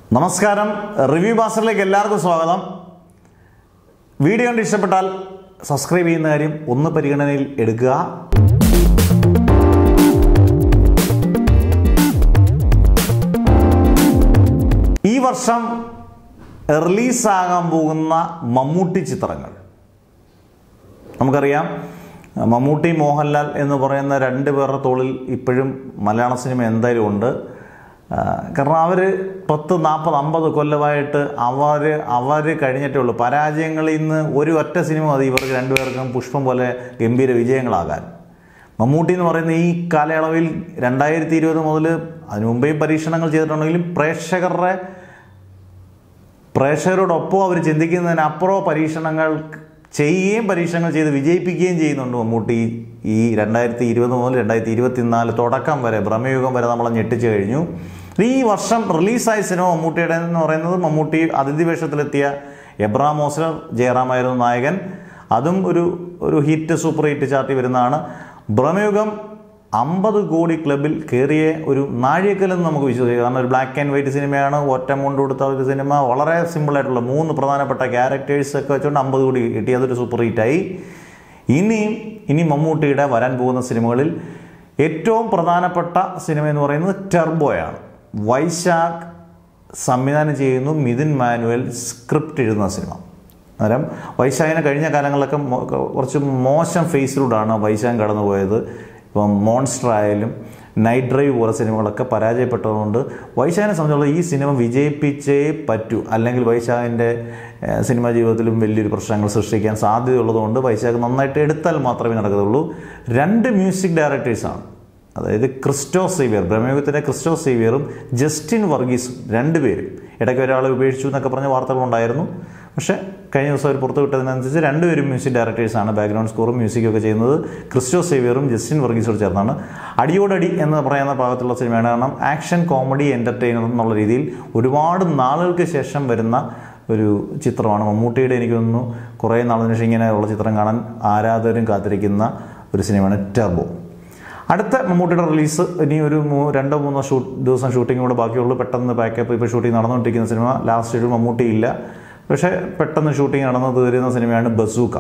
നമസ്കാരം റിവ്യൂ ബാസ്റ്ററിലേക്ക് എല്ലാവർക്കും സ്വാഗതം വീഡിയോ കണ്ട് ഇഷ്ടപ്പെട്ടാൽ സബ്സ്ക്രൈബ് ചെയ്യുന്ന കാര്യം ഒന്ന് പരിഗണനയിൽ എടുക്കുക ഈ വർഷം റിലീസാകാൻ പോകുന്ന മമ്മൂട്ടി ചിത്രങ്ങൾ നമുക്കറിയാം മമ്മൂട്ടി മോഹൻലാൽ എന്ന് പറയുന്ന രണ്ട് പേരുടെ തോളിൽ ഇപ്പോഴും മലയാള സിനിമ എന്തായാലും ഉണ്ട് ആ, കാരണം അവർ പത്ത് നാൽപ്പത് അമ്പത് കൊല്ലമായിട്ട് അവർ അവർ കഴിഞ്ഞിട്ടേ ഉള്ളൂ പരാജയങ്ങളിൽ നിന്ന് ഒരു ഒറ്റ സിനിമ മതി ഇവർക്ക് രണ്ടുപേർക്കും പുഷ്പം പോലെ ഗംഭീര വിജയങ്ങളാകാൻ മമ്മൂട്ടി എന്ന് പറയുന്ന ഈ കാലയളവിൽ രണ്ടായിരത്തി ഇരുപത് മുതൽ അതിനു മുമ്പേ പരീക്ഷണങ്ങൾ ചെയ്തിട്ടുണ്ടെങ്കിലും പ്രേക്ഷകരുടെ പ്രേക്ഷകരോടൊപ്പം അവർ ചിന്തിക്കുന്നതിനപ്പുറം പരീക്ഷണങ്ങൾ ചെയ്യുകയും പരീക്ഷണങ്ങൾ ചെയ്ത് വിജയിപ്പിക്കുകയും ചെയ്യുന്നുണ്ട് മമ്മൂട്ടി ഈ രണ്ടായിരത്തി ഇരുപത് മുതൽ രണ്ടായിരത്തി ഇരുപത്തിനാല് തുടക്കം വരെ ഭ്രമയുഗം വരെ നമ്മളെ ഞെട്ടിച്ചു കഴിഞ്ഞു ഈ വർഷം റിലീസായ സിനിമ മമ്മൂട്ടിയുടെ എന്ന് പറയുന്നത് മമ്മൂട്ടി അതിഥി വേഷത്തിലെത്തിയ എബ്രാം മോസ്ലർ ജയറാമായിരുന്നു നായകൻ അതും ഒരു ഒരു ഹിറ്റ് സൂപ്പർ ഹിറ്റ് ചാർട്ടി വരുന്നതാണ് ഭ്രമയുഗം അമ്പത് കോടി ക്ലബിൽ കയറിയ ഒരു നാഴികക്കല്ലെന്ന് നമുക്ക് വിശ്വസിക്കാം കാരണം ഒരു ബ്ലാക്ക് ആൻഡ് വൈറ്റ് സിനിമയാണ് ഒറ്റ മുണ്ട് കൊടുത്ത ഒരു സിനിമ വളരെ സിമ്പിളായിട്ടുള്ള മൂന്ന് പ്രധാനപ്പെട്ട ക്യാരക്ടേഴ്സ് ഒക്കെ വെച്ചുകൊണ്ട് അമ്പത് കോടി കിട്ടി അതൊരു സൂപ്പർ ഹിറ്റായി ഇനിയും ഇനി മമ്മൂട്ടിയുടെ വരാൻ പോകുന്ന സിനിമകളിൽ ഏറ്റവും പ്രധാനപ്പെട്ട സിനിമ എന്ന് പറയുന്നത് ടെർബോയാണ് വൈശാഖ് സംവിധാനം ചെയ്യുന്നു മിഥുൻ മാനുവൽ സ്ക്രിപ്റ്റ് എഴുതുന്ന സിനിമ അന്നേരം വൈശാഖിനെ കഴിഞ്ഞ കാലങ്ങളിലൊക്കെ മോ- കുറച്ച് മോശം ഫേസിലൂടെയാണ് വൈശാഖ് കടന്നു പോയത് ഇപ്പം മോൺസ്റ്റർ ആയാലും നൈറ്റ് ഡ്രൈവ് പോലെ സിനിമകളൊക്കെ പരാജയപ്പെട്ടതുകൊണ്ട് വൈശാഖിനെ സംബന്ധിച്ചുള്ള ഈ സിനിമ വിജയിപ്പിച്ചേ പറ്റൂ അല്ലെങ്കിൽ വൈശാഖിൻ്റെ ഏഹ്, സിനിമാ ജീവിതത്തിലും വലിയൊരു പ്രശ്നങ്ങൾ സൃഷ്ടിക്കാൻ സാധ്യതയുള്ളതുകൊണ്ട് വൈശാഖ് നന്നായിട്ട് എടുത്താൽ മാത്രമേ നടക്കത്തുള്ളൂ രണ്ട് മ്യൂസിക് ഡയറക്ടേഴ്സാണ് അതായത് ക്രിസ്റ്റോ സേവിയർ ബ്രഹ്മയുഗത്തിൻ്റെ ക്രിസ്റ്റോ സേവിയറും ജസ്റ്റിൻ വർഗീസും രണ്ടുപേരും ഇടയ്ക്ക് ഒരാളെ ഉപേക്ഷിച്ചു എന്നൊക്കെ പറഞ്ഞ വാർത്തകളുണ്ടായിരുന്നു പക്ഷേ കഴിഞ്ഞ ദിവസം അവർ പുറത്തു വിട്ടതിനനുസരിച്ച് രണ്ടുപേരും മ്യൂസിക് ഡയറക്ടേഴ്സാണ് ബാക്ക്ഗ്രൗണ്ട് സ്കോറും മ്യൂസിക്കും ഒക്കെ ചെയ്യുന്നത് ക്രിസ്റ്റോ സേവിയറും ജസ്റ്റിൻ വർഗീസോട് ചേർന്നാണ് അടിയോടടി എന്ന് പറയുന്ന ഭാഗത്തുള്ള സിനിമയാണ് കാരണം ആക്ഷൻ കോമഡി എൻ്റർടൈനർ എന്നുള്ള രീതിയിൽ ഒരുപാട് നാളുകൾക്ക് ശേഷം വരുന്ന ഒരു ചിത്രമാണ് മമ്മൂട്ടിയുടെ എനിക്ക് തോന്നുന്നു കുറേ നാളിന് ശേഷം ഇങ്ങനെയുള്ള ചിത്രം കാണാൻ ആരാധകരും കാത്തിരിക്കുന്ന ഒരു സിനിമയാണ് ടെർബോ അടുത്ത മമ്മൂട്ടിയുടെ റിലീസ് ഇനി ഒരു മൂ- രണ്ടോ മൂന്നോ ഷൂട്ട് ദിവസം ഷൂട്ടിംഗ് കൂടെ ബാക്കിയുള്ളൂ പെട്ടെന്ന് പാക്കപ്പ് ഇപ്പോൾ ഷൂട്ടിംഗ് നടന്നുകൊണ്ടിരിക്കുന്ന സിനിമ ലാസ്റ്റ് ഒരു മമ്മൂട്ടി ഇല്ല പക്ഷേ പെട്ടെന്ന് ഷൂട്ടിംഗ് നടന്ന് തീരുന്ന സിനിമയാണ് ബസൂക്ക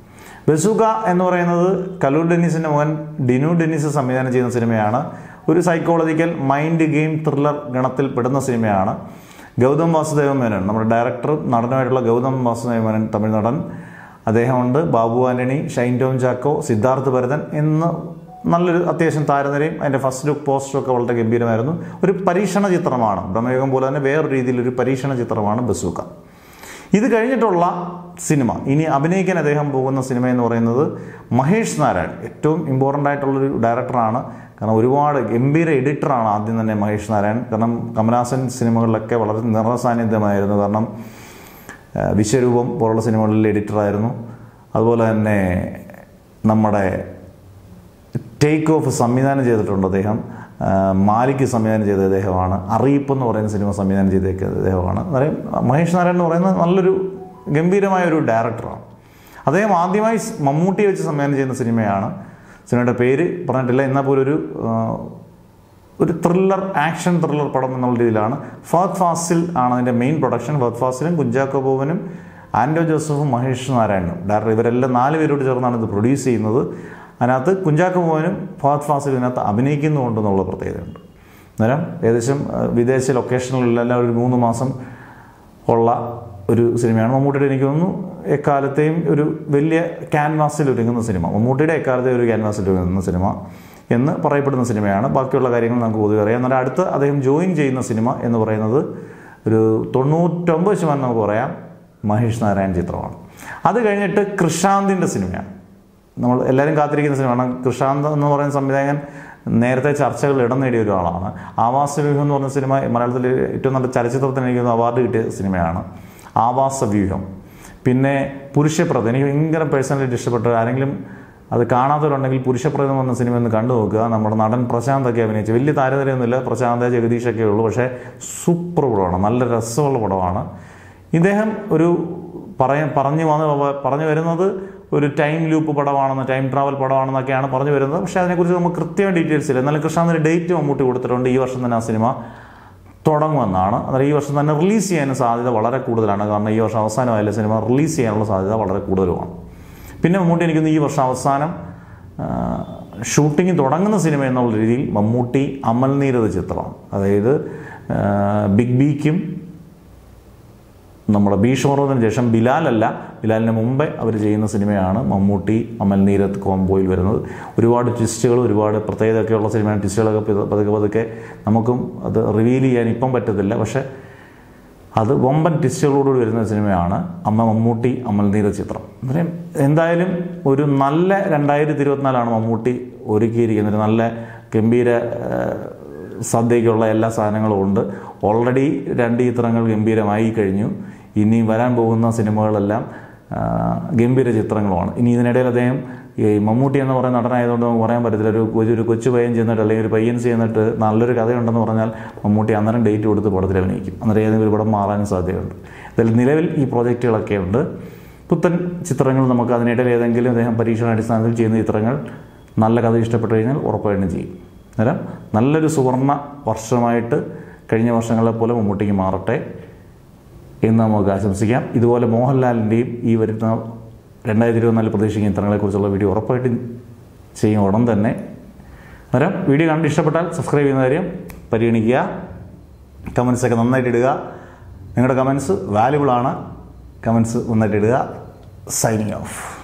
ബസൂക്ക എന്ന് പറയുന്നത് കലൂർ ഡെന്നീസിൻ്റെ മകൻ ഡിനു ഡെന്നീസ് സംവിധാനം ചെയ്യുന്ന സിനിമയാണ് ഒരു സൈക്കോളജിക്കൽ മൈൻഡ് ഗെയിം ത്രില്ലർ ഗണത്തിൽ പെടുന്ന സിനിമയാണ് ഗൗതം വാസുദേവ മേനോൻ നമ്മുടെ ഡയറക്ടറും നടനുമായിട്ടുള്ള ഗൗതം വാസുദേവ മേനോൻ തമിഴ് നടൻ അദ്ദേഹമുണ്ട് ബാബു ആന്റണി ഷൈൻ ടോം ചാക്കോ സിദ്ധാർത്ഥ് ഭരതൻ എന്ന് നല്ലൊരു അത്യാവശ്യം താരനിരയും അതിൻ്റെ ഫസ്റ്റ് ലുക്ക് പോസ്റ്ററും ഒക്കെ വളരെ ഗംഭീരമായിരുന്നു ഒരു പരീക്ഷണ ചിത്രമാണ് ബ്രഹ്മയുഗം പോലെ തന്നെ വേറൊരു രീതിയിലൊരു പരീക്ഷണ ചിത്രമാണ് ബസൂക്ക ഇത് കഴിഞ്ഞിട്ടുള്ള സിനിമ ഇനി അഭിനയിക്കാൻ അദ്ദേഹം പോകുന്ന സിനിമ എന്ന് പറയുന്നത് മഹേഷ് നാരായൺ ഏറ്റവും ഇമ്പോർട്ടൻ്റ് ആയിട്ടുള്ളൊരു ഡയറക്ടറാണ് കാരണം ഒരുപാട് ഗംഭീര എഡിറ്ററാണ് ആദ്യം തന്നെ മഹേഷ് നാരായൺ കാരണം കമലഹാസൻ സിനിമകളിലൊക്കെ വളരെ നിറസാന്നിധ്യമായിരുന്നു കാരണം ആ, വിശ്വരൂപം പോലുള്ള സിനിമകളിൽ എഡിറ്ററായിരുന്നു അതുപോലെ തന്നെ നമ്മുടെ ടേക്ക് ഓഫ് സംവിധാനം ചെയ്തിട്ടുണ്ട് അദ്ദേഹം ആ, മാലിക്ക് സംവിധാനം ചെയ്ത അദ്ദേഹമാണ് അറിയിപ്പ് എന്ന് പറയുന്ന സിനിമ സംവിധാനം ചെയ്ത അദ്ദേഹമാണ് അതായത് മഹേഷ് നാരായൺ എന്ന് പറയുന്നത് നല്ലൊരു ഗംഭീരമായ ഒരു ഡയറക്ടറാണ് അദ്ദേഹം ആദ്യമായി സ് മമ്മൂട്ടിയെ വെച്ച് സംവിധാനം ചെയ്യുന്ന സിനിമയാണ് സിനിമയുടെ പേര് പറഞ്ഞിട്ടില്ല എന്നാൽ പോലും ഒരു ആ, ഒരു ത്രില്ലർ ആക്ഷൻ ത്രില്ലർ പടം എന്നുള്ള രീതിയിലാണ് ഫഹദ് ഫാസിൽ ആണ് അതിൻ്റെ മെയിൻ പ്രൊഡക്ഷൻ ഫഹദ് ഫാസിലും കുഞ്ചാക്കോ ബോബനും ആൻഡോ ജോസഫും മഹേഷ് നാരായണനും ഡയറക്ടർ ഇവരെല്ലാം നാല് പേരോട് ചേർന്നാണ് ഇത് പ്രൊഡ്യൂസ് ചെയ്യുന്നത് അതിനകത്ത് കുഞ്ചാക്കോ ബോബനും ഫഹദ് ഫാസിലും ഇതിനകത്ത് അഭിനയിക്കുന്നുണ്ടെന്നുള്ള പ്രത്യേകതയുണ്ട് അന്നേരം ഏകദേശം ആ, വിദേശ ലൊക്കേഷനുകളിലെല്ലാം ഒരു മൂന്ന് മാസം ഉള്ള ഒരു സിനിമയാണ് മമ്മൂട്ടിയുടെ എനിക്ക് തോന്നുന്നു എക്കാലത്തെയും ഒരു വലിയ ക്യാൻവാസിൽ ഒരുങ്ങുന്ന സിനിമ മമ്മൂട്ടിയുടെ എക്കാലത്തെ ഒരു ക്യാൻവാസിൽ ഒരുങ്ങുന്ന സിനിമ എന്ന് പറയപ്പെടുന്ന സിനിമയാണ് ബാക്കിയുള്ള കാര്യങ്ങൾ നമുക്ക് പൊതുവെ അറിയാം എന്നാൽ അടുത്ത് അദ്ദേഹം ജോയിൻ ചെയ്യുന്ന സിനിമ എന്ന് പറയുന്നത് ഒരു തൊണ്ണൂറ്റൊമ്പത് ശതമാനം നമുക്ക് പറയാം മഹേഷ് നാരായൺ ചിത്രമാണ് അത് കഴിഞ്ഞിട്ട് കൃഷാന്തിൻ്റെ സിനിമയാണ് നമ്മൾ എല്ലാവരും കാത്തിരിക്കുന്ന സിനിമയാണ് കൃഷാന്ത് എന്ന് പറയുന്ന സംവിധായകൻ നേരത്തെ ചർച്ചകളിൽ ഇടം നേടിയ ഒരാളാണ് ആവാസവ്യൂഹം എന്ന് പറഞ്ഞ സിനിമ മലയാളത്തിൽ ഏറ്റവും നല്ല ചലച്ചിത്രത്തിന് എനിക്ക് തോന്നുന്നു അവാർഡ് കിട്ടിയ സിനിമയാണ് ആവാസവ്യൂഹം പിന്നെ പുരുഷപ്രത എനിക്ക് ഭയങ്കര പേഴ്സണലായിട്ട് ഇഷ്ടപ്പെട്ട ആരെങ്കിലും അത് കാണാത്തവരുണ്ടെങ്കിൽ പുരുഷപ്രതം എന്ന സിനിമ ഒന്ന് കണ്ടു നോക്കുക നമ്മുടെ നടൻ പ്രശാന്തൊക്കെ അഭിനയിച്ചു വലിയ താരതമ്യമൊന്നുമില്ല പ്രശാന്ത് ജഗദീഷൊക്കെ ഉള്ളൂ പക്ഷേ സൂപ്പർ പടമാണ് നല്ല രസമുള്ള പടമാണ് ഇദ്ദേഹം ഒരു പറയ പറഞ്ഞു വന്ന് പറഞ്ഞു വരുന്നത് ഒരു ടൈം ലൂപ്പ് പടമാണെന്ന് ടൈം ട്രാവൽ പടമാണെന്നൊക്കെയാണ് പറഞ്ഞു വരുന്നത് പക്ഷേ അതിനെക്കുറിച്ച് നമുക്ക് കൃത്യമായ ഡീറ്റെയിൽസ് ഇല്ല എന്നാലും കൃഷ്ണാന്തിന് ഡേറ്റ് മമ്മൂട്ടി കൊടുത്തിട്ടുണ്ട് ഈ വർഷം തന്നെ ആ സിനിമ തുടങ്ങുമെന്നാണ് അന്നേരം ഈ വർഷം തന്നെ റിലീസ് ചെയ്യാനും സാധ്യത വളരെ കൂടുതലാണ് കാരണം ഈ വർഷം അവസാനമായാലും സിനിമ റിലീസ് ചെയ്യാനുള്ള സാധ്യത വളരെ കൂടുതലുമാണ് പിന്നെ മമ്മൂട്ടി എനിക്കൊന്ന് ഈ വർഷം അവസാനം ഷൂട്ടിംഗ് തുടങ്ങുന്ന സിനിമ എന്നുള്ള രീതിയിൽ മമ്മൂട്ടി അമൽ നീരത് ചിത്രമാണ് അതായത് ആ, ബിഗ് ബിക്കും നമ്മുടെ ഭീഷ്മറോദിന് ശേഷം ബിലാലല്ല ബിലാലിന് മുമ്പേ അവർ ചെയ്യുന്ന സിനിമയാണ് മമ്മൂട്ടി അമൽ നീരത് കോംബോയിൽ വരുന്നത് ഒരുപാട് ട്വിസ്റ്റുകൾ ഒരുപാട് പ്രത്യേകതയൊക്കെയുള്ള സിനിമയാണ് ട്വിസ്റ്റുകളൊക്കെ പതുക്കെ പതുക്കെ പതുക്കെ നമുക്കും അത് റിവീൽ ചെയ്യാൻ ഇപ്പം പറ്റത്തില്ല പക്ഷേ അത് വമ്പൻ ട്വിസ്റ്റുകളോടുകൂടി വരുന്ന സിനിമയാണ് അമ്മ മമ്മൂട്ടി അമൽ നീരത് ചിത്രം അന്നേരം എന്തായാലും ഒരു നല്ല രണ്ടായിരത്തി ഇരുപത്തിനാലാണ് മമ്മൂട്ടി ഒരുക്കിയിരിക്കുന്നത് ഒരു നല്ല ഗംഭീര ആ, സദ്യയ്ക്കുള്ള എല്ലാ സാധനങ്ങളും ഉണ്ട് ഓൾറെഡി രണ്ട് ചിത്രങ്ങൾ ഗംഭീരമായി കഴിഞ്ഞു ഇനി വരാൻ പോകുന്ന സിനിമകളെല്ലാം ആ, ഗംഭീര ചിത്രങ്ങളുമാണ് ഇനി ഇതിനിടയിൽ അദ്ദേഹം ഈ മമ്മൂട്ടി എന്ന് പറയുന്ന നടനായതുകൊണ്ട് നമുക്ക് പറയാൻ പറ്റത്തില്ല ഒരു കൊച്ചു- ഒരു കൊച്ചു പയ്യൻ ചെന്നിട്ട് അല്ലെങ്കിൽ ഒരു പയ്യൻ ചെന്നിട്ട് നല്ലൊരു കഥയുണ്ടെന്ന് പറഞ്ഞാൽ മമ്മൂട്ടി അന്നേരം ഡേറ്റ് കൊടുത്ത് പടത്തിൽ അഭിനയിക്കും അന്നേരം ഏതെങ്കിലും ഒരു പടം മാറാനും സാധ്യതയുണ്ട് ഇതിൽ നിലവിൽ ഈ പ്രോജക്റ്റുകളൊക്കെ ഉണ്ട് പുത്തൻ ചിത്രങ്ങൾ നമുക്ക് അതിനിടയിൽ ഏതെങ്കിലും അദ്ദേഹം പരീക്ഷണാടിസ്ഥാനത്തിൽ ചെയ്യുന്ന ചിത്രങ്ങൾ നല്ല കഥ ഇഷ്ടപ്പെട്ടു കഴിഞ്ഞാൽ ഉറപ്പായിട്ടും ചെയ്യും അന്നേരം നല്ലൊരു സുവർണ വർഷമായിട്ട് കഴിഞ്ഞ വർഷങ്ങളെ പോലെ മമ്മൂട്ടിക്ക് മാറട്ടെ എന്ന് നമുക്ക് ആശംസിക്കാം ഇതുപോലെ മോഹൻലാലിൻ്റെയും ഈ വരുന്ന രണ്ടായിരത്തി ഇരുപത്തിനാല് പ്രതീക്ഷിക്കുന്ന ചിത്രങ്ങളെക്കുറിച്ചുള്ള വീഡിയോ ഉറപ്പായിട്ടും ചെയ്യും ഉടൻ തന്നെ അന്നേരം വീഡിയോ കണ്ട് ഇഷ്ടപ്പെട്ടാൽ സബ്സ്ക്രൈബ് ചെയ്യുന്ന കാര്യം പരിഗണിക്കുക കമൻസൊക്കെ നന്നായിട്ട് ഇടുക നിങ്ങളുടെ കമൻസ് വാല്യുബിൾ ആണ് കമൻസ് നന്നായിട്ട് ഇടുക സൈനിങ് ഓഫ്